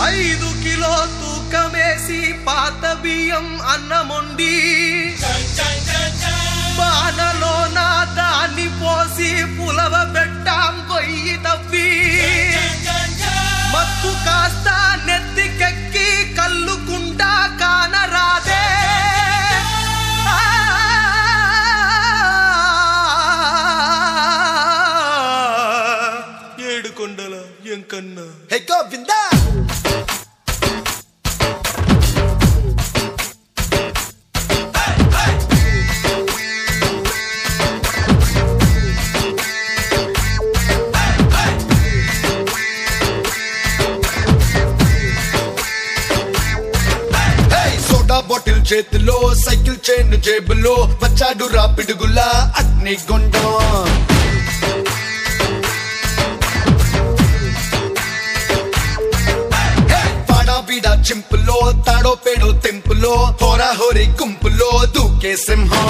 ఐదు కిలో తూకమేసి పాత బియ్యం అన్నమొండి బాణలో నా దాన్ని పోసి పులవ పెట్టాం కొయ్యి తవ్వి మత్తు కాస్త నెత్తికెక్కి కల్లుకుంటా కానరాదే ఏడుకొండల ఎంకన్నా హే గోవిందా హే, సోడా బాటిల్ చేతిలో సైకిల్ చైన్ జేబులో వచ్చాడు రా పిడుగులా అగ్ని గుండం పాడా బీడా చింపులో తాడో పేడో తెంపులో హోరా హోరీ గుంపులో దూకే సింహం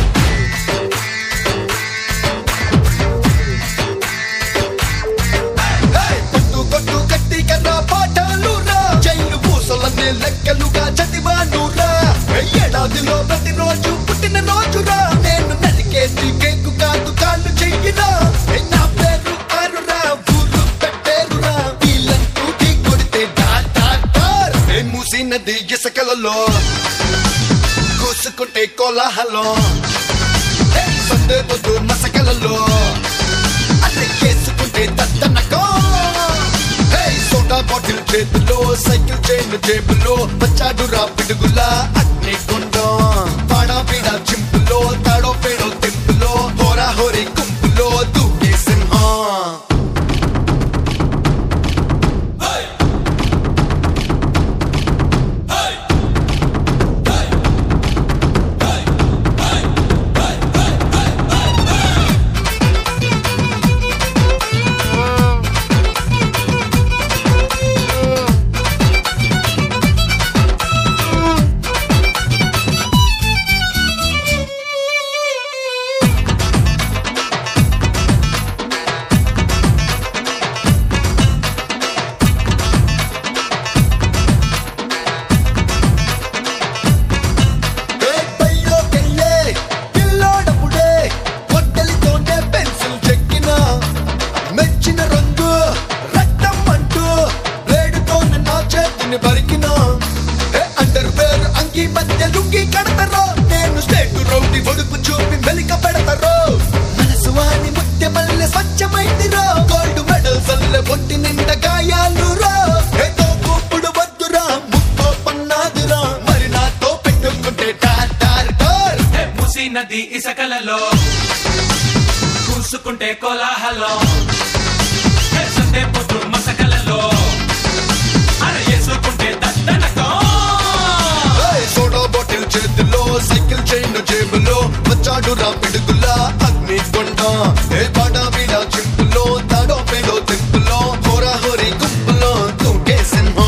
హే! కొట్టు కొట్టు కట్టి కర్ర పాఠాలు రా జైలు పూసలన్నీ లెక్కలుగా చదివాను రా ఏడాదిలో ప్రతిరోజు పుట్టిన రోజు రా నేను నరికేసి కేకు కాదు కాళ్ళు చెయ్యిరా నా పేరు కారురా ఊరు పెట్టేరురా వీళ్ళంటూ ఢీ కొడితే డార్ డార్ డార్ ఏ మూసి నది ఇసుకలలో కూసుకుంటే కోలాహలం ఏ సందే పొద్దు మసకలలో అదే చేసుకుంటే దత్తనకో హే సోడా బాటిల్ చేతిలో సైకిల్ చైన్ జేబులో వచ్చాడు రా పిడుగులా అగ్ని గుండం పాడా పీడా చింపులో తాడో పేడో తెంపులో హోరా హోరీ గుంపులో దూకే సింహం ఏ పైలోకెళ్ళే పిల్లోడప్పుడే కొట్టెలతోనే పెన్సిల్ చెక్కిన మెచ్చిన రంగు రక్తం అంటూ బ్లేడుతోనే నా చేతిని బరికిన ఏ అండర్ వేర్ అంగి మధ్య లుంగి కడతారో నేను స్టేట్ రౌండి ఒడుపు చూపి మెలిక పెడతారో మనసు వాని ముట్టె మల్లె స్వచ్ఛమైందిరో గోల్డ్ మెడల్ సల్లె ఒంటి నిండా గాయాలు రో ఏదో కూపుడు వద్దురా ముక్కో పన్నాదిరా మరి నాతో పెట్టుకుంటే టార్ టార్ టార్ మూసి నది ఇసకలలో కూసుకుంటే కోలాహలం సందే పొద్దు మసకలలో అర వేసుకుంటే దద్దనకం ఏయ్, సోడా బాటిల్ చేతిలో సైకిల్ చైన్ జేబులో వచ్చాడు రా పిడుగులా అగ్ని గుండ ఏ పాడా వీడా చింపులో తాడో పేడో తెంపులో హోరా హోరీ గుంపులో తూకే సింహం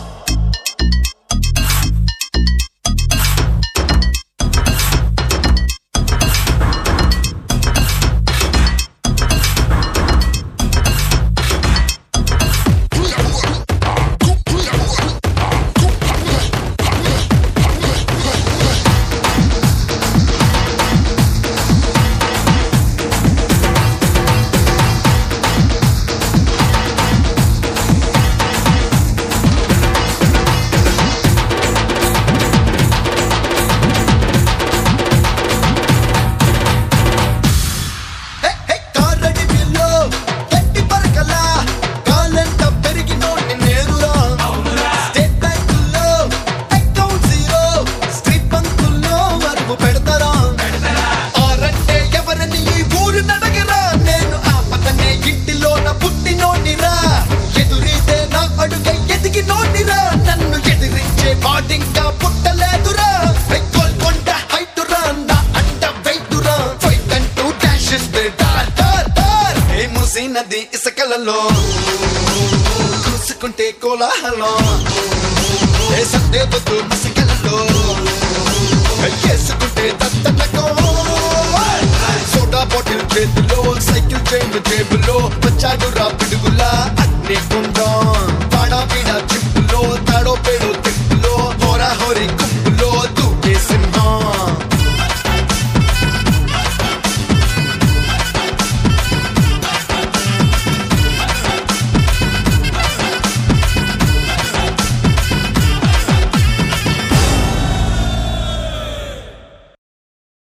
హే, హే, కారడి బిల్లో గట్టి పరకలా కాలంత పెరిగినోడిని నేరురా స్టేట్ బ్యాంకుల్లో అకౌంట్ జీరో స్ట్రీట్ బంకుల్లో అరుగు పెడతారా ఆరంటే ఎవరని ఈ ఊరు నడగరా నేను ఆ పక్కనే ఇంటిలోన పుట్టినోడిరా ఎదురైతే నా అడుగై ఎదిగినోడిరా నన్ను ఎదిరించే వాడింకా పుట్టలేదురా హే, గోల్కొండ హైటురా నా అండ వైతురా ఫైట్ అంటూ డాష్ ఇస్తే డార్ డార్ డార్ ఏ మూసి నది ఇసుకలలో కూసుకుంటే కోలాహలం ఏ సందే పొద్దు మసికలలో వేసుకుంటే దత్తనకో సోడా బాటిల్ చేతిలో సైకిల్ చైన్ జేబులో వచ్చాడు రా పిడుగులా అగ్ని గుండం